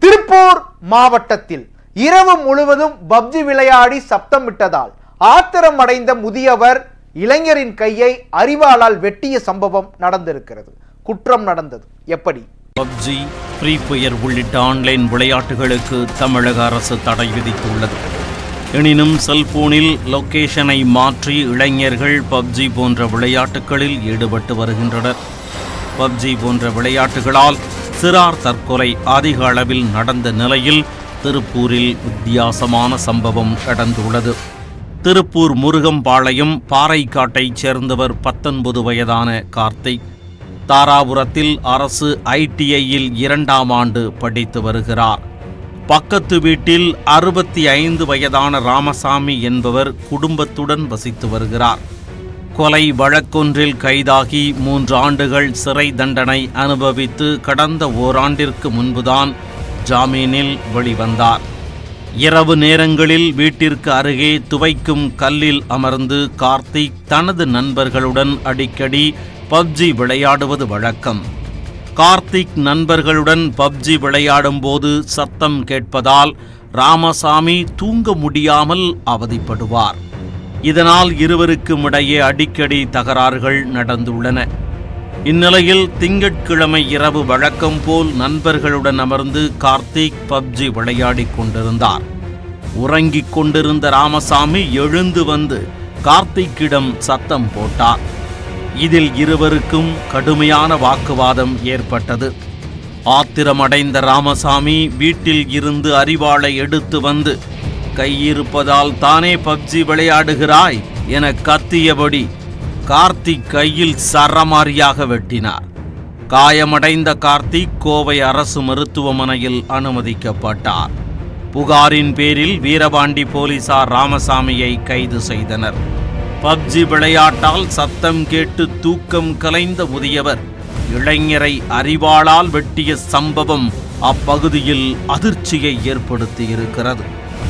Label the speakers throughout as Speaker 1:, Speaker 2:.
Speaker 1: திருப்பூர் மாவட்டத்தில் இரவு முழுவதும் பப்ஜி விளையாடி சப்தமிட்டதால் ஆத்திரம் அடைந்த முதியவர் இளைஞரின் கையை அரிவாளால் வெட்டிய சம்பவம் நடந்திருக்கிறது குற்றம் நடந்தது எப்படி
Speaker 2: பப்ஜி ஃப்ரீ ஃபயர் உள்ளிட்ட ஆன்லைன் விளையாட்டுகளுக்கு தமிழக அரசு தடை விதித்துள்ளது எனினும் செல்போனில் லொகேஷனை மாற்றி இளைஞர்கள் பப்ஜி போன்ற விளையாட்டுகளில் ஈடுபட்டு வருகின்றனர் பப்ஜி போன்ற விளையாட்டுகளால் சிறார் தற்கொலை அதிக அளவில் நடந்த நிலையில் திருப்பூரில் வித்தியாசமான சம்பவம் நடந்துள்ளது திருப்பூர் முருகம்பாளையம் பாறைக்காட்டைச் சேர்ந்தவர் பத்தொன்பது வயதான கார்த்திக் தாராபுரத்தில் அரசு ஐடிஐயில் இரண்டாம் ஆண்டு படித்து வருகிறார் பக்கத்து வீட்டில் அறுபத்தி ஐந்து வயதான ராமசாமி என்பவர் குடும்பத்துடன் வசித்து வருகிறார் கொலை வழக்கொன்றில் கைதாகி மூன்று ஆண்டுகள் சிறை தண்டனை அனுபவித்து கடந்த ஓராண்டிற்கு முன்புதான் ஜாமீனில் வெளிவந்தார் இரவு நேரங்களில் வீட்டிற்கு அருகே துவைக்கும் கல்லில் அமர்ந்து கார்த்திக் தனது நண்பர்களுடன் அடிக்கடி பப்ஜி விளையாடுவது வழக்கம் கார்த்திக் நண்பர்களுடன் பப்ஜி விளையாடும்போது சத்தம் கேட்பதால் ராமசாமி தூங்க முடியாமல் அவதிப்படுவார் இதனால் இருவருக்கும் இடையே அடிக்கடி தகராறுகள் நடந்துள்ளன இந்நிலையில் திங்கட்கிழமை இரவு வழக்கம் போல் நண்பர்களுடன் அமர்ந்து கார்த்திக் பப்ஜி விளையாடிக் கொண்டிருந்தார் உறங்கிக் கொண்டிருந்த ராமசாமி எழுந்து வந்து கார்த்திக்கிடம் சத்தம் போட்டார் இதில் இருவருக்கும் கடுமையான வாக்குவாதம் ஏற்பட்டது ஆத்திரமடைந்த ராமசாமி வீட்டில் இருந்து அரிவாளை எடுத்து வந்து கையிருப்பதால் தானே பப்ஜி விளையாடுகிறாய் என கத்தியபடி கார்த்திக் கையில் சரமாரியாக வெட்டினார் காயமடைந்த கார்த்திக் கோவை அரசு மருத்துவமனையில் அனுமதிக்கப்பட்டார் புகாரின் பேரில் வீரபாண்டி போலீசார் ராமசாமியை கைது செய்தனர் பப்ஜி விளையாட்டால் சத்தம் கேட்டு தூக்கம் கலைந்த முதியவர் இளைஞரை அரிவாளால் வெட்டிய சம்பவம் அப்பகுதியில் அதிர்ச்சியை ஏற்படுத்தியிருக்கிறது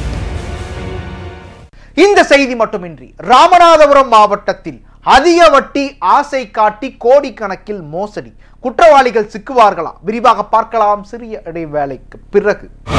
Speaker 1: இந்த செய்தி மட்டுமின்றி ராமநாதபுரம் மாவட்டத்தில் அதிக வட்டி ஆசை காட்டி கோடிக்கணக்கில் மோசடி குற்றவாளிகள் சிக்குவார்களா விரிவாக பார்க்கலாம் சிறிய இடைவேளைக்கு பிறகு